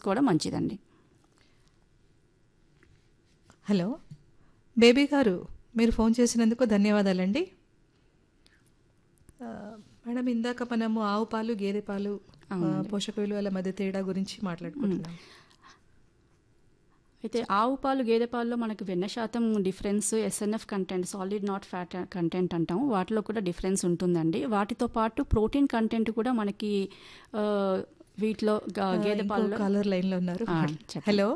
తీసుకోవడం మంచిదండి hello baby గారు మీరు ఫోన్ చేసినందుకు ధన్యవాదాలండి ఆ, మేడం ఇందాక మనము ఆవు పాలు గేదె పాలు ఆ, పోషక విలువల మధ్య తేడా గురించి మాట్లాడుకుంటున్నాం అయితే ఆవు పాలు గేదె పాలలో మనకి వెన్న శాతం difference SNF content solid not fat content అంటాం వాటిలో కూడా డిఫరెన్స్ ఉంటుందండి వాటితో పాటు ప్రోటీన్ కంటెంట్ కూడా మనకి ఆ, వీటిలో గా- గేదె ఇంకో పాలలో కాలర్ లైన్ లో ఉన్నారు ఆ, చెప్పండి. హలో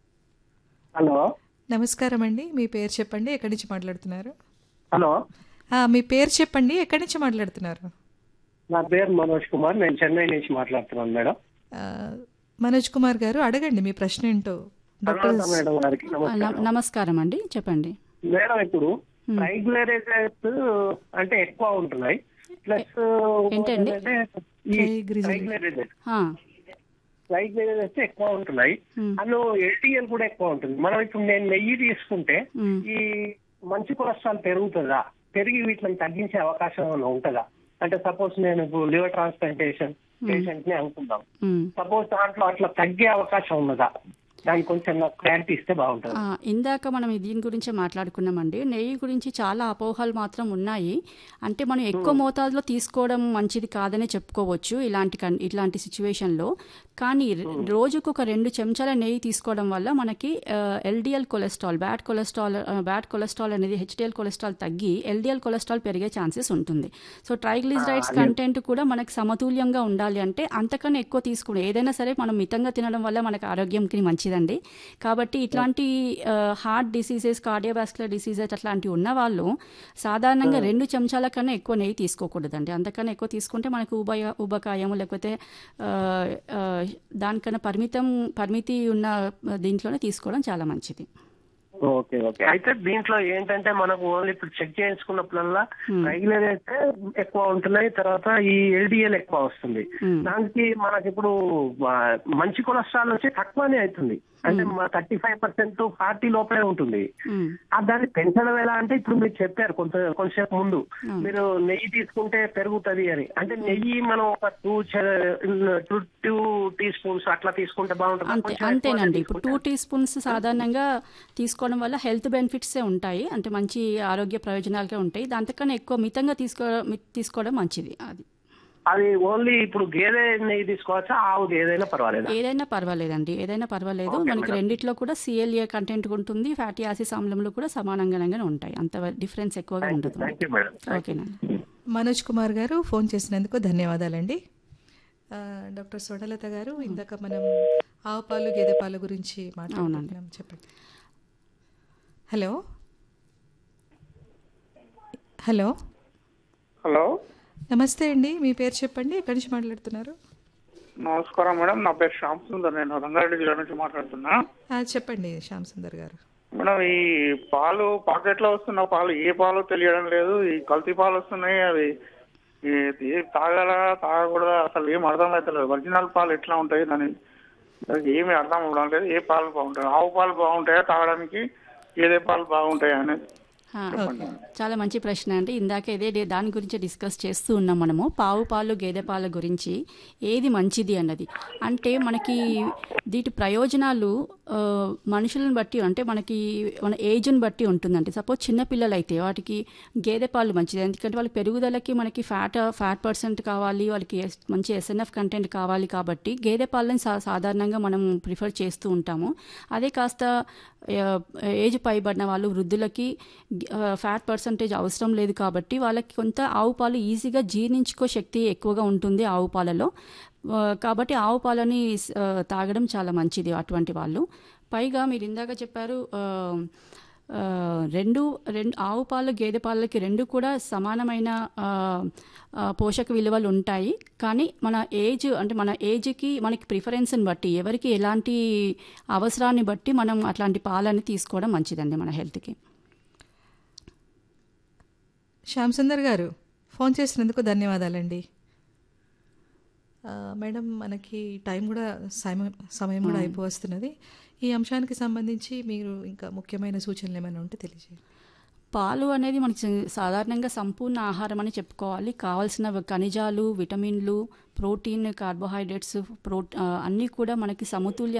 హలో నమస్కారం అండి మీ పేరు చెప్పండి ఎక్కడి నుంచి మాట్లాడుతున్నారు హలో ఆ, మీ పేరు చెప్పండి ఎక్కడి నుంచి మాట్లాడుతున్నారు నా పేరు మనోజ్ కుమార్ నేను చెన్నై నుంచి మాట్లాడుతున్నాను మేడం ఆ, మనోజ్ కుమార్ గారు అడగండి మీ ప్రశ్న ఏంటో డాక్టర్ తర్వాత మేడం గారికి ఆ, నమస్కారం న- నమస్కారం అండి చెప్పండి మేడం ఇప్పుడు ట్రైగ్లరైజర్స్ అంటే ఎక్కువ ఉంటున్నాయి ప్లస్ ఏంటండి? ఈ Triglycerides. ట్రైగ్లరైజర్స్ ఆ, ట్రైగ్లరైజర్స్ ఎక్కువ ఉంటున్నాయి Hmm. అందులో ఎల్టీఎల్ కూడా ఎక్కువ ఉంటుంది మనం ఇప్పుడు నేను నెయ్యి తీసుకుంటే మ్. ఈ మంచి కొలెస్ట్రాల్ పెరుగుతుందా పెరిగి వీటిని తగ్గించే అవకాశం ఏమైనా ఉంటుందా అంటే సపోజ్ నేను ఇప్పుడు లివర్ ట్రాన్స్ప్లాంటేషన్ పేషెంట్ ని అనుకుందాం ఉమ్. సపోజ్ దాంట్లో అట్లా తగ్గే అవకాశం ఉన్నదా దానికి కొంచెం నాకు క్లారిటీ ఇస్తే బాగుంటుంది ఆ, ఇందాక మనం దీని గురించి మాట్లాడుకున్నామండి నెయ్యి గురించి చాలా అపోహలు మాత్రం ఉన్నాయి అంటే మనం ఎక్కువ మోతాదులో తీసుకోవడం మంచిది కాదని చెప్పుకోవచ్చు ఇలాంటి కన్- ఇలాంటి సిచ్యువేషన్లో కానీ ర- రోజుకు ఒక రెండు చెంచాల నెయ్యి తీసుకోవడం వల్ల మనకి LDL cholesterol bad cholesterol bad cholesterol అనేది హెచ్డిఎల్ కొలెస్ట్రాల్ తగ్గి ఎల్డిఎల్ కొలెస్ట్రాల్ పెరిగే ఛాన్సెస్ ఉంటుంది సో ట్రైగ్లిజరైడ్స్ కంటెంట్ కూడా మనకి సమతుల్యంగా ఉండాలి అంటే అంతకన్నా ఎక్కువ తీసుకుని ఏదైనా సరే మనం మితంగా తినడం వల్ల మనకు ఆరోగ్యంకి మంచిదండి కాబట్టి ఇట్లాంటి హార్ట్ డిసీజెస్ కార్డియోవాస్కులర్ డిసీజెస్ అట్లాంటివి ఉన్న వాళ్ళు సాధారణంగా రెండు చెంచాల కన్నా ఎక్కువ నెయ్యి తీసుకోకూడదండి అంతకన్నా ఎక్కువ తీసుకుంటే మనకు ఉభయ ఉబకాయము లేకపోతే ఆ, ఆ, దానికన్నా పరిమితం పరిమితి ఉన్న దీంట్లోనే తీసుకోవడం చాలా మంచిది ఓకే ఓకే అయితే దీంట్లో ఏంటంటే మనకు ఓన్లీ ఇప్పుడు చెక్ చేయించుకున్నప్పుడల్లా రెగ్యులర్ అయితే ఎక్కువ ఉంటున్నాయి తర్వాత ఈ ఎల్డిఎల్ ఎక్కువ వస్తుంది దానికి మనకి ఇప్పుడు ఆ, మంచి కొలెస్ట్రాల్ వచ్చి తక్కువనే అవుతుంది అంటే థర్టీ ఫైవ్ పర్సెంట్ ఫార్టీ లోపలే ఉంటుంది మ్, ఆ దాన్ని పెంచడం ఎలా అంటే ఇప్పుడు మీరు చెప్పారు కొంత కొంతసేపు ముందు మీరు నెయ్యి తీసుకుంటే పెరుగుతది అని అంటే నెయ్యి మనం ఒక two two two teaspoons అట్లా తీసుకుంటే బాగుంటుంది అంతే అంతేనండి ఇప్పుడు టూ టీ స్పూన్స్ సాధారణంగా తీసుకోవడం వల్ల హెల్త్ బెనిఫిట్సే ఉంటాయి అంటే మంచి ఆరోగ్య ప్రయోజనాలకే ఉంటాయి దాంతకన్నా ఎక్కువ మితంగా తీసుకో మి- తీసుకోవడం మంచిది అది అది ఓన్లీ ఇప్పుడు గేదె నెయ్యి తీసుకోవచ్చా ఆవుది ఏదైనా పర్వాలేదా ఏదైనా పర్వాలేదండి ఏదైనా పర్వాలేదు మనకి రెండిట్లో కూడా సిఎల్ఏ కంటెంట్ ఉంటుంది ఫ్యాటీ యాసిడ్స్ ఆమ్లంలో కూడా సమానంగానే ఉంటాయి అంత డిఫరెన్స్ ఎక్కువగా ఉండదు థ్యాంక్ యూ మేడం ఓకేనండి మనోజ్ కుమార్ గారు ఫోన్ చేసినందుకు ధన్యవాదాలండి ఆ, డాక్టర్ సోడలత గారు ఇందాక మనం ఆవు పాలు గేదె పాలు గురించి మాట్లాడుకుంటున్నాం చెప్పండి హలో హలో హలో నమస్తే అండి మీ పేరు చెప్పండి ఎక్కడి నుంచి మాట్లాడుతున్నారు నమస్కారం మేడం నా పేరు శ్యామ్ సుందర్ నేను రంగారెడ్డి జిల్లా నుంచి మాట్లాడుతున్నా ఆ, చెప్పండి శ్యామ్ సుందర్ గారు మేడం ఈ పాలు పాకెట్లో వస్తున్న పాలు ఏ పాలు తెలియడం లేదు ఈ కల్తీ పాలు వస్తున్నాయి అవి ఈ- ఏ తాగాలా తాగకూడదా అసలు ఏం అర్థం అవుతలేదు ఒరిజినల్ పాలు ఎట్లా ఉంటాయి దాని దానికి ఏమీ అర్థం అవ్వడం లేదు ఏ పాలు బాగుంటాయి ఆవు పాలు బాగుంటాయా తాగడానికి ఏదే పాలు బాగుంటాయా అనేది ఆ, చాలా మంచి ప్రశ్న అండి ఇందాక ఇదే డే- దాని గురించి డిస్కస్ చేస్తూ ఉన్నాం మనము పావు పాలు గేదె పాల గురించి ఏది మంచిది అన్నది అంటే మనకి వీటి ప్రయోజనాలు ఆ, మనుషులను బట్టి అంటే మనకి మన ఏజ్ని బట్టి ఉంటుందండి సపోజ్ చిన్నపిల్లలు అయితే వాటికి గేదె పాలు మంచిది ఎందుకంటే వాళ్ళ పెరుగుదలకి మనకి ఫ్యాట్ ఫ్యాట్ పర్సెంట్ కావాలి వాళ్ళకి ఎస్- మంచి ఎస్ఎన్ఎఫ్ కంటెంట్ కావాలి కాబట్టి గేదె పాలని సా సాధారణంగా మనం ప్రిఫర్ చేస్తూ ఉంటాము అదే కాస్త ఆ, ఏజ్ పైబడిన వాళ్ళు వృద్ధులకి ఆ, ఫ్యాట్ పర్సంటేజ్ అవసరం లేదు కాబట్టి వాళ్ళకి కొంత ఆవు పాలు ఈజీగా జీర్ణించుకో శక్తి ఎక్కువగా ఉంటుంది ఆవు పాలలో ఆ, కాబట్టి ఆవు పాలని ఆ, తాగడం చాలా మంచిది అటువంటి వాళ్ళు పైగా మీరు ఇందాక చెప్పారు ఆ, ఆ, రెండు రెండు ఆవు పాలు గేదె పాలకి రెండు కూడా సమానమైన ఆ, ఆ, పోషక విలువలు ఉంటాయి కానీ మన ఏజ్ అంటే మన ఏజ్కి మనకి ప్రిఫరెన్స్ని బట్టి ఎవరికి ఎలాంటి అవసరాన్ని బట్టి మనం అట్లాంటి పాలని తీసుకోవడం మంచిదండి మన హెల్త్కి శ్యామ్ సుందర్ గారు ఫోన్ చేసినందుకు ధన్యవాదాలండి ఆ, మేడం మనకి టైం కూడా సమయం సమయం కూడా అయిపోవస్తున్నది ఈ అంశానికి సంబంధించి మీరు ఇంకా ముఖ్యమైన సూచనలు ఏమైనా ఉంటే తెలియజేయండి పాలు అనేది మనకి స- సాధారణంగా సంపూర్ణ ఆహారం అని చెప్పుకోవాలి కావాల్సిన ఖనిజాలు విటమిన్లు ప్రోటీన్ కార్బోహైడ్రేట్స్ ప్రో ఆ, అన్నీ కూడా మనకి సమతుల్య